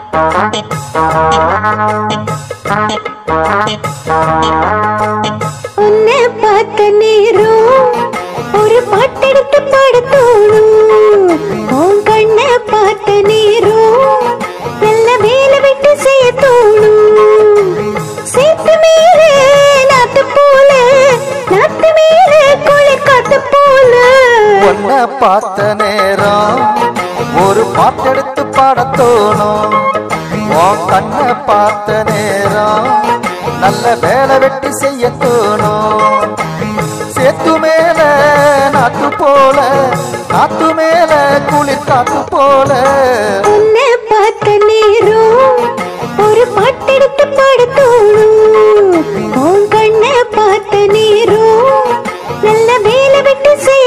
உன்னை பார்த்த நேரம் ஒரு பாட்டெடுத்து பாட தோணும் உன் கண்ணை பார்த்த நேரம் நல்ல வேலை விட்டு செய்ய தோணும் சேத்து மேலே நாத்து போல நாத்து மேலே குளிர் காத்து போல உன்னை பார்த்த நேரம் ஒரு பாட்டெடுத்து பாட தோணும் உன் கண்ணை பார்த்த நேரம் நல்ல வேலை வெட்டி செய்ய தோணும் சேத்து மேல நாத்து போல நாத்து மேல குளிர் காத்து போல உன்னை பார்த்த நேரம் ஒரு பாட்டெடுத்து பாட தோணும் உன் கண்ணை பார்த்த நேரம் நல்ல வேலை விட்டு செய்ய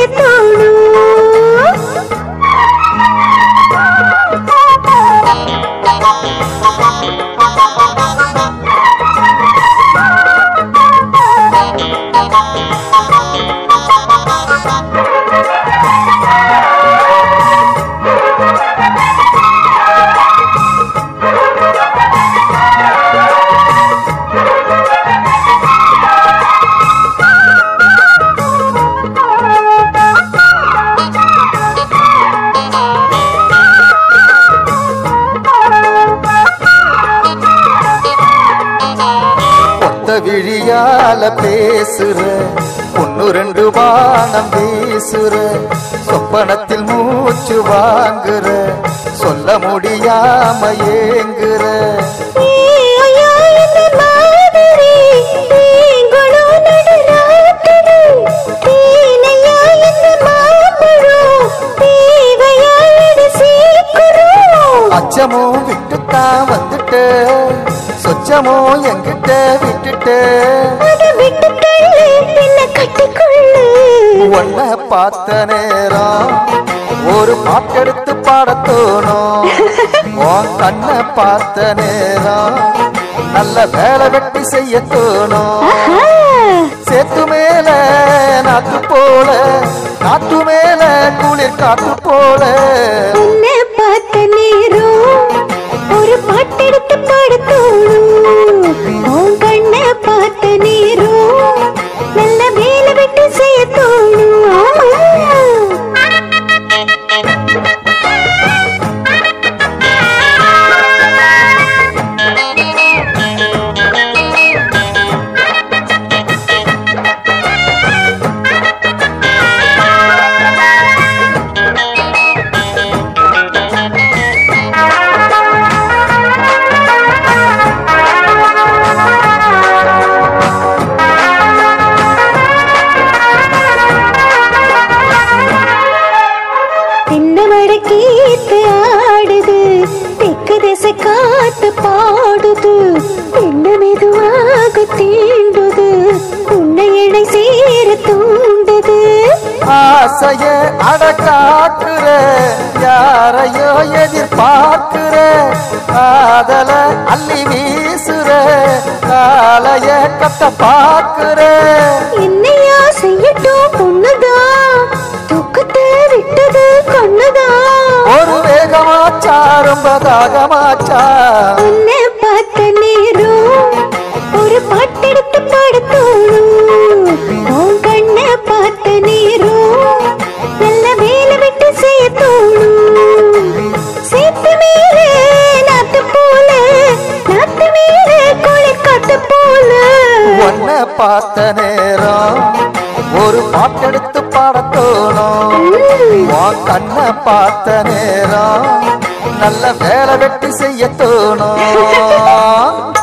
ஒத்த விழியால பேசுற ஒன்னு ரெண்டு வானம் வீசுற சொப்பனத்தில் மூச்சு வாங்குற சொல்ல முடியாம ஏங்குற ஐயோ இந்த மாதிரி நீங்களும் நடுராத்திரி தீனையா இந்த மாம்பழம் தேவையா இது சீக்கிரம் அச்சமும் விட்டுத்தான் வந்துட்ட சொச்சமோ என்கிட்ட விட்டுட்ட அதை விட்டு தள்ளு என்ன கட்டிக்கொள்ளு உன்னை பார்த்த நேரம் ஒரு பாட்டெடுத்து பாட தோணும் உன் கண்ணை பார்த்த நேரம் நல்ல வேலை வெட்டி செய்ய தோணும் ஆஹா, சேத்து மேல நாத்து போல நாத்து மேல குளிர் காத்து போல உன்னை பார்த்த நேரம் ஒரு பாட்டெடுத்து பாட தோணும் உன் கண்ணை பார்த்த நேரம் நல்ல வேலை விட்டு செய்ய தோணும் ஆமா தென்னை வடக்கீத்து ஆடுது தெற்கு திசை காத்து பாடுது என்ன மெதுவாக தீண்டுது உன்னை இணை சேர தூண்டுது ஆசைய அடக்காக்குற யாரையோ எதிர்பார்க்கிற காதல அள்ளி வீசுற காலைய கட்ட பாக்குற என்னையா செய்யட்டும் பொண்ணுதான் தூக்கத்தை விட்டது கண்ணுதான் ஒரு வேகமாச்சா ரொம்ப தாகமாச்சா உன்னை பார்த்த நேரம் ஒரு பாட்டெடுத்து பாட தோணும் உன் கண்ணை பார்த்த நேரம் நல்ல வேலை விட்டு செய்ய தோணும் சேத்து மேலே நாத்து போல நாத்து மேலே குளிர் காத்து போல உன்னை பார்த்த நேரம் ஒரு பாட்டெடுத்து பாட தோணும் உன் கண்ணை பார்த்த நேரம் நல்ல வேலை வெட்டி செய்ய தோணும்